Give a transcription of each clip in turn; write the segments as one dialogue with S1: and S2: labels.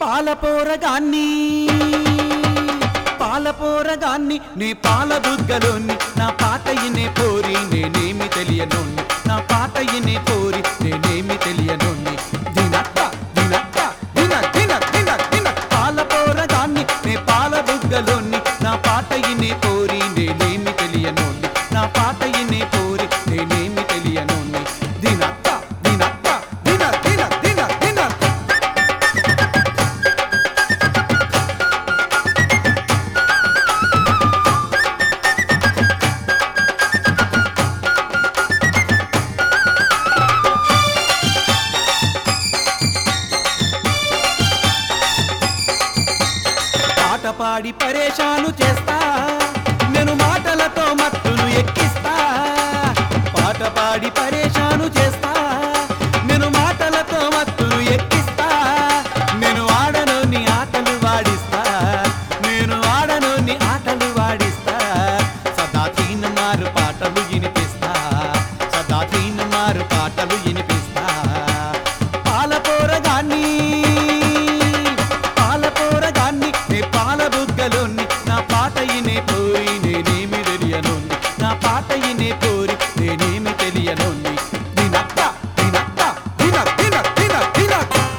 S1: పాలపోరగాన్ని పాలపోరగాన్ని నీ పాల బుగ్గలోని నా పాటయినే పోరి నేనేమి తెలియనోన్ని నా పాటయినే పోరి నేనేమి తెలియనోన్ని దినక్క దినక్క దిన దిన దిన దిన పాలపోరగాన్ని నీ పాల బుగ్గలోని నా పాటయినే పోరి నేనేమి తెలియనోన్ని నా పాటయినే పోరి నేనేమి తెలియనోన్ని దినక్క దినక్క దిన దిన దిన దిన పాట పాడి పరేషాను చేస్తా నేను మాటలతో మత్తును ఎక్కిస్తా పాట పాడి పరేషాను చేస్తా నేను మాటలతో మత్తును ఎక్కిస్తా నేను ఆడను నీ ఆటలు వాడిస్తా నేను ఆడను నీ ఆటలు వాడిస్తా సదా తీన్ మారు పాటలు వినిపిస్తా సదా తీన్ మారు పాటలు వినిపిస్తా పాలపోరగాన్ని పాలపోరగాన్ని నీ పాల బుగ్గలోని నా పాట ఇనే పోయి నేనేమి తెలియనోంది నా పాట ఇనే పోరి నేనేమి తెలియనోంది దినక్క దినక్క దిన దిన దిన దిన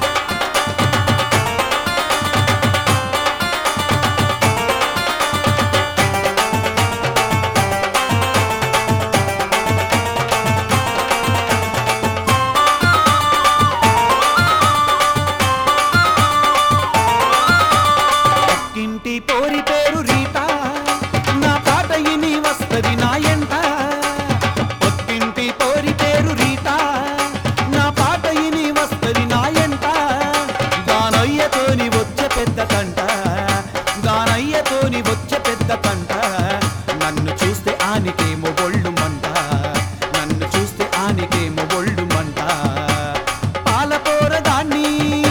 S1: పక్కింటి పోరి పేరు రీత నా పాట ఇని వస్తది నా ఎంట పక్కింటి పోరి పేరు రీత నా పాట ఇని వస్తది నా ఎంట దానయ్యతోని వచ్చే పెద్ద కంట దానయ్యతోని వచ్చే పెద్ద కంట నన్ను చూస్తే ఆనికేమో ఒళ్ళు మంట నన్ను చూస్తే ఆనికేమో ఒళ్ళు మంట పాలపోరదాన్ని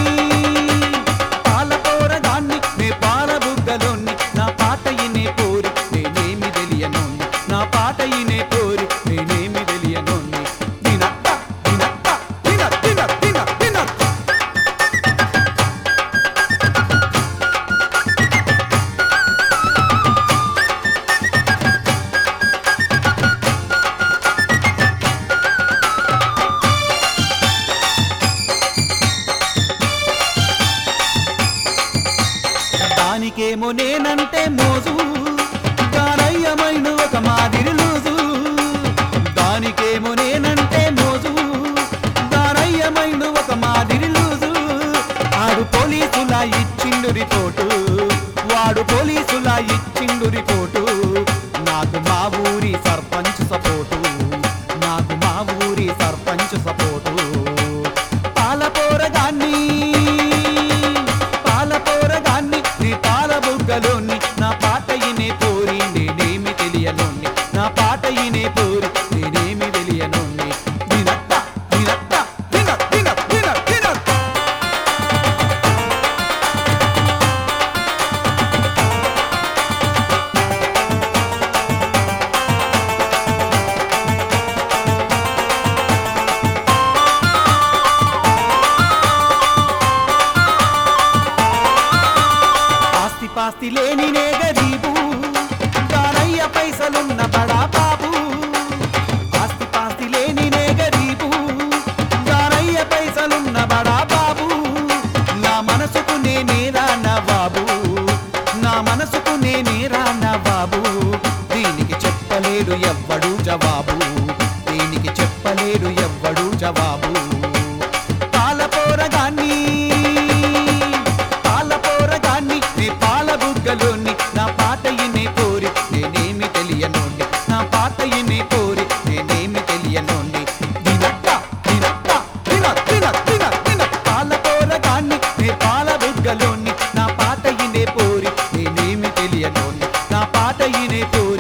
S1: పాలపోరదాన్ని నే పాల బుగ్గలోని నా పాట ఇనే పోరి నేనేమి తెలియనోన్ని నా పాట ఇనే పోరి నేనేమి తెలియనోన్ని దినక్క దినక్క దిన దిన దిన దిన దానికేమో నేనంటే మోజు దానయ్యమైన ఒక మాదిరి లూజు దానికేమో నేనంటే మోజు దానయ్యమైన ఒక మాదిరి లూజు ఆడు పోలీసులా ఇచ్చిండు రిపోర్టు వాడు పోలీసులా ఇచ్చిండు రిపోర్టు నాకు మా ఊరి సర్పంచ్ సపోర్టు నాకు మా ఊరి సర్పంచ్ సపోర్టు పాలపోరగాన్ని పాలపోరగాన్ని నీ పాల బుగ్గలోని నా పాట ఇనే పోరి నేనేమి తెలియనోన్ని నా పాట ఇనే పోరి నేనేమి తెలియనోన్ని దినత్త దినత్త దిన దిన దిన దిన ఆస్తి పాస్తి లేని నే గరీబు దానయ్య పైసలున్న బడా బాబు ఆస్తి పాస్తి లేని నే గరీబు దానయ్య పైసలున్న బడా బాబు నా మనసుకు నేనే రాన బాబు నా మనసుకు నేనే రాన బాబు దీనికి చెప్పలేడు ఎవ్వడు జవాబు దీనికి చెప్పలేడు ఎవ్వడు జవాబు పాలపోరగాన్ని పాలపోరగాన్ని నీ పాల బుగ్గలోని నా పాట ఇనే కోరి నేనేమి తెలియనోండి నా పాట ఇనే కోరి నేనేమి తెలియనోండి దినక్క దినక్క దిన దిన దిన దిన పాలపోరగాన్ని నీ పాల బుగ్గలోని నా పాట ఇనే పోరి నేనేమి తెలియనోండి నా పాట ఇనే పోరి